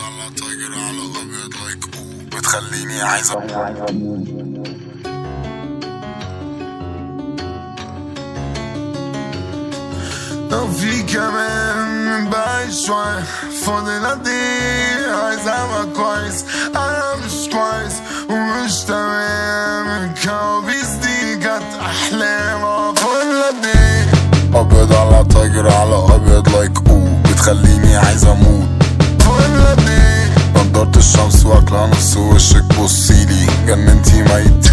على تايجر على ابيض لايك او بتخليني عايز لو في كمان من بعيد شوية فاضل قد ايه عايز ابقى كويس انا مش كويس ومش تمام الكوابيس دي كانت احلام فاضل قد ايه ابيض على تايجر على ابيض لايك او بتخليني عايز اموت فاضل قد ايه نضارة الشمس واكلة نص وشك بصيلي جننتي ميت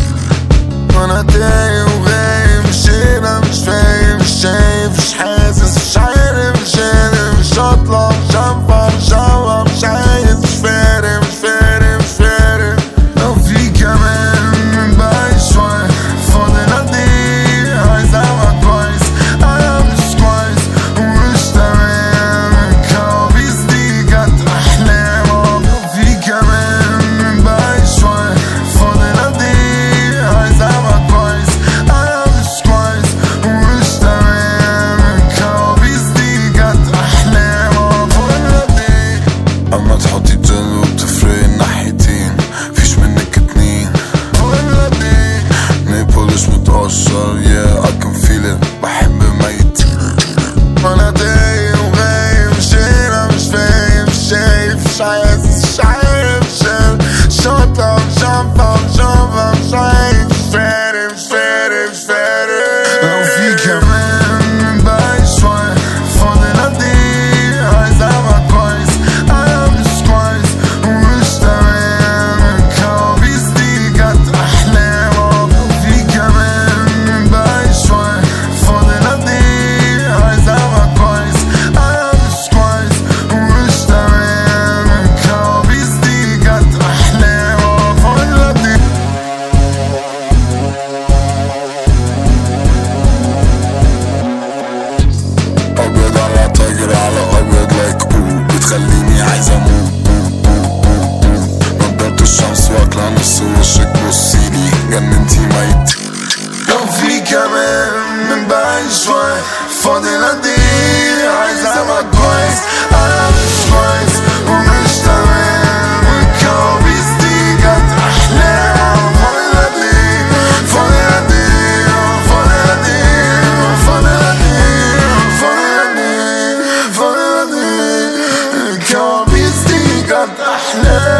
وانا تايه وغايب مش هنا مش فاهم مش شايف مش حاسس مش عارف مش قادر مش هطلع مش هنفع مش هوا مش عايز مش فارق مش فارق مش فارق لو في كمان من بعيد شوية فاضل قد ايه عايز ابقى كويس انا مش كويس ومش تمام الكوابيس دي كانت احلام لو في كمان من بعيد شوية فاضل قد ايه عايز ابقى كويس انا مش كويس ومش تمام الكوابيس دي كانت احلام فاضل قد ايه اما تحطي جل وبتفرق الناحيتين فيش منك اتنين فاضل قد ايه نيبولش متقشر yeah I can feel it بحب ميت وانا تايه وغايب مش هنا مش فاهم مش شايف مش حاسس مش عارف مش قادر مش هطلع مش هنفع مش هنفع مش عايز مش فارق مش فارق مش فارق لو في كمان من بعيد شوية فاضل قد ايه عايز ابقى كويس انا مش كويس ومش تمام الكوابيس دي كانت احلام لو في كمان من بعيد شوية فاضل قد ايه عايز ابقى كويس انا مش كويس ومش تمام الكوابيس دي كانت احلام فاضل قد ايه ابيض على تايجر على ابيض لايك او بتخليني عايز اموت نضارة الشمس واكلة نص وشك بصيلي جننتي ميت لو في كمان من بعيد شوية فاضل قد ايه عايز ابقى كويس انا مش كويس ومش تمام الكوابيس دي كانت احلام فاضل قد ايه فاضل قد ايه فاضل قد ايه فاضل قد ايه فاضل قد ايه فاضل قد ايه الكوابيس دي كانت احلام